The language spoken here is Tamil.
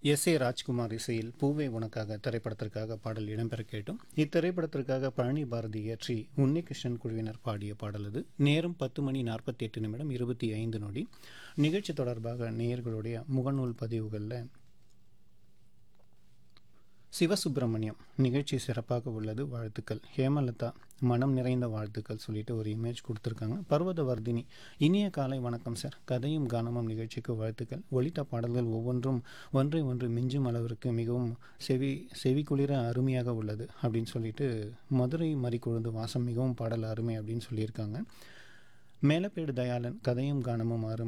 எஸ் ஏ ராஜ்குமார் இசையில் பூவே உனக்காக திரைப்படத்திற்காக பாடல் இடம்பெற கேட்டும் இத்திரைப்படத்திற்காக பழனி பாரதி இயற்றி உன்னிகிருஷ்ணன் குழுவினர் பாடிய பாடல் இது நேரம் பத்து மணி நாற்பத்தி எட்டு நிமிடம் இருபத்தி ஐந்து நொடி நிகழ்ச்சி தொடர்பாக நேயர்களுடைய முகநூல் பதிவுகளில் சிவசுப்பிரமணியம் நிகழ்ச்சி சிறப்பாக உள்ளது வாழ்த்துக்கள் ஹேமலதா மனம் நிறைந்த வாழ்த்துக்கள் சொல்லிட்டு ஒரு இமேஜ் கொடுத்துருக்காங்க பர்வதவர்தினி இனிய காலை வணக்கம் சார் கதையும் கானமும் நிகழ்ச்சிக்கு வாழ்த்துக்கள் ஒலித்த பாடல்கள் ஒவ்வொன்றும் ஒன்றை ஒன்று மிஞ்சும் அளவிற்கு மிகவும் செவி செவிக்குளிர அருமையாக உள்ளது அப்படின்னு சொல்லிட்டு மதுரை மறிக்குழுந்து வாசம் மிகவும் பாடல் அருமை அப்படின்னு சொல்லியிருக்காங்க மேலப்பேடு தயாளன் கதையும் கானமும் அருமை